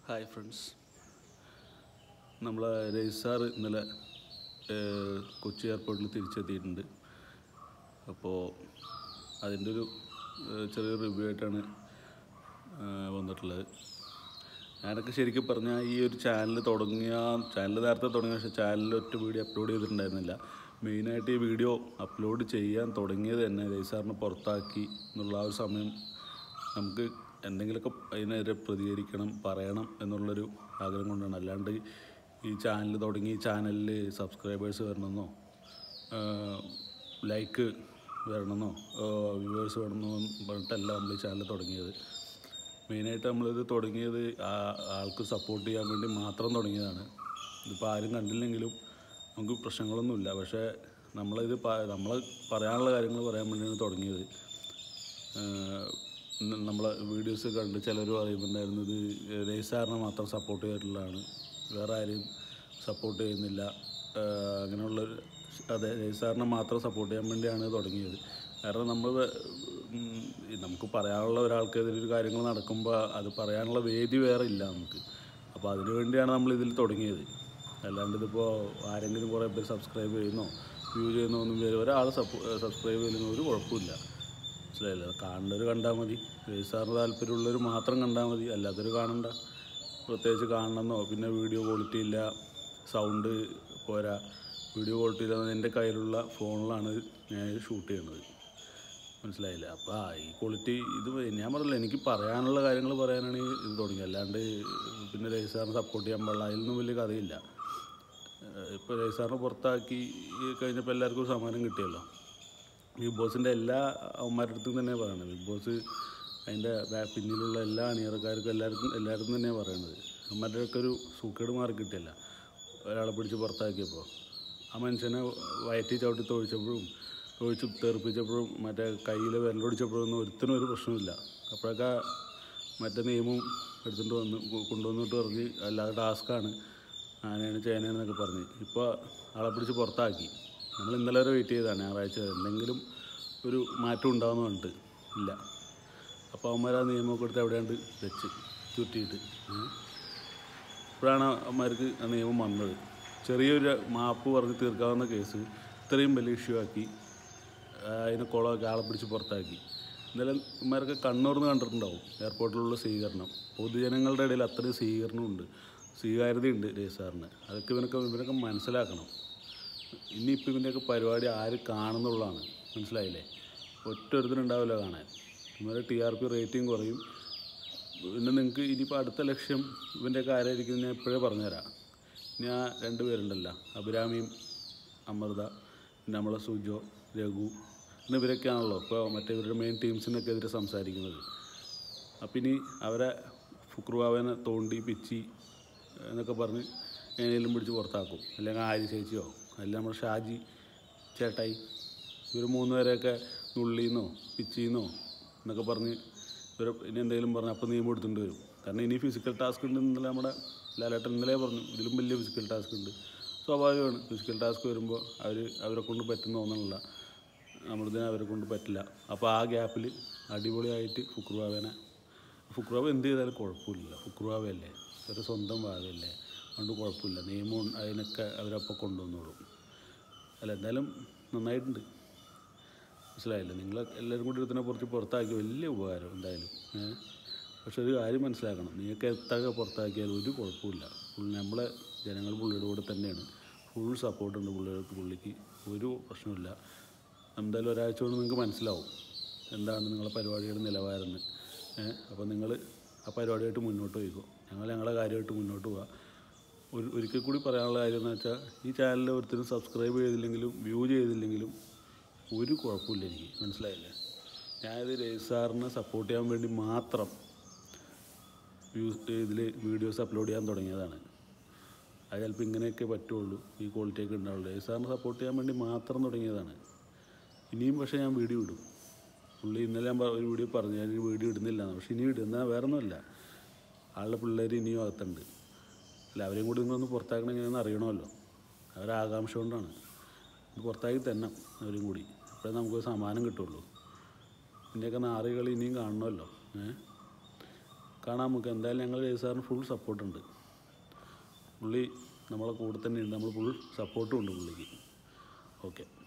Hi friends നമ്മളെ രജിസാർ ഇന്നലെ ഏഹ്, കൊച്ചി എയർപോർട്ടിൽ തിരിച്ചെത്തിയിട്ടുണ്ട് അപ്പോൾ അതിൻ്റെ ഒരു ഏഹ്, ചെറിയ റിവ്യൂ ആയിട്ടാണ് ഏഹ്, വന്നിട്ടുള്ളത് ഞാനൊക്കെ ശരിക്കും പറഞ്ഞാൽ ഈ ഒരു ചാനൽ തുടങ്ങിയ ചാനൽ നേരത്തെ തുടങ്ങിയ പക്ഷേ ചാനലിൽ ഒറ്റ വീഡിയോ അപ്ലോഡ് ചെയ്തിട്ടുണ്ടായിരുന്നില്ല മെയിനായിട്ട് ഈ വീഡിയോ അപ്ലോഡ് ചെയ്യാൻ തുടങ്ങിയത് തന്നെ രജിസാറിനെ പുറത്താക്കി എന്നുള്ള ആ ഒരു സമയം നമുക്ക് എന്തെങ്കിലുമൊക്കെ അതിനെതിരെ പ്രതികരിക്കണം പറയണം എന്നുള്ളൊരു ആഗ്രഹം കൊണ്ടാണ് അല്ലാണ്ട് ഈ ചാനൽ തുടങ്ങി ഈ ചാനലിൽ സബ്സ്ക്രൈബേഴ്സ് വരണമെന്നോ ലൈക്ക് വരണമെന്നോ വ്യൂവേഴ്സ് വേണമെന്നോ പറഞ്ഞിട്ടല്ല നമ്മൾ ഈ ചാനൽ തുടങ്ങിയത് മെയിനായിട്ട് നമ്മളിത് തുടങ്ങിയത് ആ- ആൾക്ക് സപ്പോർട്ട് ചെയ്യാൻ വേണ്ടി മാത്രം തുടങ്ങിയതാണ് ഇതിപ്പോൾ ആരും കണ്ടില്ലെങ്കിലും നമുക്ക് പ്രശ്നങ്ങളൊന്നുമില്ല പക്ഷേ നമ്മളിത് പ- നമ്മൾ പറയാനുള്ള കാര്യങ്ങൾ പറയാൻ വേണ്ടിയാണ് തുടങ്ങിയത് ഏഹ് ന- നമ്മളെ വീഡിയോസ് കണ്ട് ചിലർ പറയുന്നുണ്ടായിരുന്നത് രജിസാറിനെ മാത്രം സപ്പോർട്ട് ചെയ്തിട്ടുള്ളതാണ് വേറെ ആരെയും സപ്പോർട്ട് ചെയ്യുന്നില്ല ഏഹ് അങ്ങനെയുള്ളൊരു അതെ രജിസാറിനെ മാത്രം സപ്പോർട്ട് ചെയ്യാൻ വേണ്ടിയാണ് തുടങ്ങിയത് കാരണം നമ്മൾ ഉം, ഈ നമുക്ക് പറയാനുള്ള ഒരാൾക്കെതിരെ ഒരു കാര്യങ്ങൾ നടക്കുമ്പോൾ അത് പറയാനുള്ള വേദി വേറെ ഇല്ല നമുക്ക് അപ്പോൾ അതിനു വേണ്ടിയാണ് നമ്മൾ ഇതിൽ തുടങ്ങിയത് അല്ലാണ്ട് ഇതിപ്പോൾ ആരെങ്കിലും കുറേ പേര് സബ്സ്ക്രൈബ് ചെയ്യുന്നോ വ്യൂ ചെയ്യുന്നോ ഒന്നും പേര് ഒരാൾ സബ്സ്ക്രൈബ് ചെയ്യുന്ന ഒരു കുഴപ്പമില്ല മനസ്സിലായില്ല കാണേണ്ടവർ കണ്ടാൽ മതി രജിസാറിന് താല്പര്യമുള്ളവർ മാത്രം കണ്ടാൽ മതി അല്ലാത്തവർ കാണണ്ട പ്രത്യേകിച്ച് കാണണമെന്നോ പിന്നെ വീഡിയോ ക്വാളിറ്റി ഇല്ല സൗണ്ട് പോരാ വീഡിയോ ക്വാളിറ്റി ഇല്ല എൻ്റെ കയ്യിലുള്ള ഫോണിലാണ് ഞാൻ ഷൂട്ട് ചെയ്യുന്നത് മനസ്സിലായില്ല അപ്പോൾ ആ ഈ ക്വാളിറ്റി ഇത് ഞാൻ പറഞ്ഞില്ല എനിക്ക് പറയാനുള്ള കാര്യങ്ങൾ പറയാനാണ് ഈ ഇത് തുടങ്ങിയത് അല്ലാണ്ട് പിന്നെ രജിസാറിനെ സപ്പോർട്ട് ചെയ്യാൻ പാടില്ല അതിലൊന്നും വലിയ കഥയില്ല ഇപ്പോൾ രജിസാറിനെ പുറത്താക്കി ഈ കഴിഞ്ഞപ്പോൾ എല്ലാവർക്കും ഒരു സമ്മാനം കിട്ടിയല്ലോ ബിഗ് ബോസിൻ്റെ എല്ലാ അവന്മാരുടെ അടുത്തും തന്നെ പറയണത് ബിഗ് ബോസ് അതിൻ്റെ ബാ- പിന്നിലുള്ള എല്ലാ അണിയറക്കാർക്കും എല്ലാവർക്കും എല്ലാവർക്കും തന്നെയാണ് പറയണത് അവന്മാരുടെയൊക്കെ ഒരു സൂക്കേട് മാറി കിട്ടിയല്ല ഒരാളെ പിടിച്ച് പുറത്താക്കിയപ്പോൾ ആ മനുഷ്യനെ വയറ്റി ചവിട്ടി തൊഴിച്ചപ്പോഴും തൊഴിച്ച് തെറിപ്പിച്ചപ്പോഴും മറ്റേ കയ്യിൽ വിരലൊടിച്ചപ്പോഴൊന്നും ഒരുത്തിനും ഒരു പ്രശ്നമില്ല അപ്പോഴൊക്കെ മറ്റേ നിയമം എടുത്തുകൊണ്ട് വന്ന് കൊ- കൊണ്ടുവന്നിട്ട് പറഞ്ഞ് അല്ലാതെ ടാസ്ക്കാണ് ആനയാണ് ചേനയാണെന്നൊക്കെ പറഞ്ഞ് ഇപ്പോൾ ആളെ പിടിച്ച് പുറത്താക്കി നമ്മൾ ഇന്നലെ വരെ വെയിറ്റ് ചെയ്തതാണ് ഞായറാഴ്ച വരെ. എന്തെങ്കിലും ഒരു മാറ്റം ഉണ്ടാവുമെന്ന് പറഞ്ഞിട്ട് ഇല്ല അപ്പോൾ അവന്മാർ ആ നിയമമൊക്കെ എടുത്ത് എവിടെയാണ്ട് വെച്ച് ചുറ്റിയിട്ട് ഏ. ഇപ്പോഴാണ് അവന്മാർക്ക് ആ നിയമം വന്നത് ചെറിയൊരു മാപ്പ് പറഞ്ഞ് തീർക്കാവുന്ന കേസ് ഇത്രയും വലിയ ഇഷ്യൂ ആക്കി ആ, അതിനെ കുളമൊക്കെ ആളെ പിടിച്ച് പുറത്താക്കി ഇന്നലെ ഇവന്മാരൊക്കെ കണ്ണൂർന്ന് കണ്ടിട്ടുണ്ടാവും എയർപോർട്ടിലുള്ള സ്വീകരണം പൊതുജനങ്ങളുടെ ഇടയിൽ അത്രയും സ്വീകരണമുണ്ട് സ്വീകാര്യതയുണ്ട് രജിസാറിന് അതൊക്കെ ഇവനൊക്കെ ഇവനൊക്കെ മനസ്സിലാക്കണം ഇനിയിപ്പോൾ ഇവൻ്റെയൊക്കെ പരിപാടി ആര് കാണുന്നുള്ളതാണ് മനസ്സിലായില്ലേ ഒറ്റ ഒരുത്തനുണ്ടാവില്ല കാണാൻ ഇവരെ ടി ആർ പി റേറ്റിംഗ് കുറയും പിന്നെ നിങ്ങൾക്ക് ഇനിയിപ്പോൾ അടുത്ത ലക്ഷ്യം ഇവൻ്റെയൊക്കെ ആരായിരിക്കും ഞാൻ ഇപ്പോഴേ പറഞ്ഞുതരാം ഞാൻ രണ്ട് പേരുണ്ടല്ലോ അഭിരാമിയും അമൃത പിന്നെ നമ്മളെ സുജോ രഘു പിന്നെ ഇവരൊക്കെയാണല്ലോ ഇപ്പോൾ മറ്റേ ഇവരുടെ മെയിൻ ടീംസിനൊക്കെ എതിരെ സംസാരിക്കുന്നത് അപ്പം ഇനി അവരെ ഫുക്രുവാവനെ തോണ്ടി പിച്ചി എന്നൊക്കെ പറഞ്ഞ് എങ്ങനെയും പിടിച്ച് പുറത്താക്കും അല്ലെങ്കിൽ ആര്യ ചേച്ചിയോ അല്ലെങ്കിൽ നമ്മുടെ ഷാജി ചേട്ടായി ഇവർ മൂന്ന് പേരെയൊക്കെ നുള്ളിന്നോ പിച്ചിന്നോ എന്നൊക്കെ പറഞ്ഞ് ഇവർ ഇനി എന്തെങ്കിലും പറഞ്ഞ് അപ്പം നിയമം എടുത്തുകൊണ്ട് വരും കാരണം ഇനി ഫിസിക്കൽ ടാസ്ക് ഉണ്ട് ഇന്നലെ നമ്മുടെ ലാലേട്ടൻ ഇന്നലെ പറഞ്ഞു ഇതിലും വലിയ ഫിസിക്കൽ ടാസ്ക് ഉണ്ട് സ്വാഭാവികമാണ് ഫിസിക്കൽ ടാസ്ക് വരുമ്പോൾ അവർ അവരെ കൊണ്ട് പറ്റുന്ന ഒന്നുമില്ല നമ്മളിതിനെ അവരെ കൊണ്ട് പറ്റില്ല അപ്പോൾ ആ ഗ്യാപ്പിൽ അടിപൊളിയായിട്ട് ഫുക്രുവാവേനെ ഫുക്രുവാവ് എന്ത് ചെയ്താലും കുഴപ്പമില്ല ഫുക്രുവാവല്ലേ ഒരു സ്വന്തം വാവല്ലേ അതുകൊണ്ട് കുഴപ്പമില്ല നിയമം അതിനൊക്കെ അവരപ്പോൾ കൊണ്ടുവന്നോളും അല്ല എന്തായാലും നന്നായിട്ടുണ്ട് മനസ്സിലായില്ലേ നിങ്ങൾ എല്ലാവരും കൂടി ഇതിനെ കുറച്ച് പുറത്താക്കി വലിയ ഉപകാരം എന്തായാലും ഏഹ് പക്ഷെ ഒരു കാര്യം മനസ്സിലാക്കണം നിങ്ങൾക്ക് എത്ര പുറത്താക്കിയാലും ഒരു കുഴപ്പമില്ല ഫുൾ നമ്മളെ ജനങ്ങൾ പുള്ളിയുടെ കൂടെ തന്നെയാണ് ഫുൾ സപ്പോർട്ടുണ്ട് പുള്ളികൾക്ക് പുള്ളിക്ക് ഒരു പ്രശ്നമില്ല എന്തായാലും ഒരാഴ്ച കൊണ്ട് നിങ്ങൾക്ക് മനസ്സിലാവും എന്താണ് നിങ്ങളെ പരിപാടിയുടെ നിലവാരം എന്ന് ഏഹ് അപ്പോൾ നിങ്ങൾ ആ പരിപാടിയായിട്ട് മുന്നോട്ട് പോയിക്കോ ഞങ്ങൾ ഞങ്ങളുടെ കാര്യമായിട്ട് മുന്നോട്ട് പോവാം ഒരു ഒരിക്കൽ കൂടി പറയാനുള്ള കാര്യം എന്ന് വെച്ചാൽ ഈ ചാനലിൽ ഒരുത്തരും സബ്സ്ക്രൈബ് ചെയ്തില്ലെങ്കിലും വ്യൂ ചെയ്തില്ലെങ്കിലും ഒരു കുഴപ്പമില്ല എനിക്ക് മനസ്സിലായില്ലേ ഞാനിത് രജിസാറിനെ സപ്പോർട്ട് ചെയ്യാൻ വേണ്ടി മാത്രം വ്യൂസ് ഇതിൽ വീഡിയോസ് അപ്ലോഡ് ചെയ്യാൻ തുടങ്ങിയതാണ് അത് ചിലപ്പോൾ ഇങ്ങനെയൊക്കെ പറ്റുള്ളൂ ഈ ക്വാളിറ്റി ഒക്കെ ഉണ്ടാവുള്ളൂ രജിസാറിനെ സപ്പോർട്ട് ചെയ്യാൻ വേണ്ടി മാത്രം തുടങ്ങിയതാണ് ഇനിയും പക്ഷേ ഞാൻ വീഡിയോ ഇടും പുള്ളി ഇന്നലെ ഞാൻ പ- ഒരു വീഡിയോ പറഞ്ഞു ഞാൻ വീഡിയോ ഇടുന്നില്ല എന്ന്. പക്ഷെ ഇനി ഇടുന്ന വേറെ ഒന്നുമല്ല ആളുടെ പിള്ളേർ ഇനിയും അകത്തുണ്ട് അല്ല അവരെയും കൂടി നിങ്ങളൊന്ന് പുറത്താക്കണം എങ്ങനെയെന്ന് അറിയണമല്ലോ അവരെ ആകാംക്ഷ കൊണ്ടാണ് ഇത് പുറത്താക്കി തന്നെ അവരും കൂടി അപ്പോഴേ നമുക്കൊരു സമ്മാനം കിട്ടുള്ളൂ ഇതിൻ്റെയൊക്കെ നാറുകൾ ഇനിയും കാണണമല്ലോ ഏ കാണാൻ നമുക്ക് എന്തായാലും ഞങ്ങൾ സാറിന് ഫുൾ സപ്പോർട്ടുണ്ട് പുള്ളി നമ്മളെ കൂടെ തന്നെ ഉണ്ട് നമ്മൾ ഫുൾ സപ്പോർട്ടും ഉണ്ട് പുള്ളിക്ക് ഓക്കെ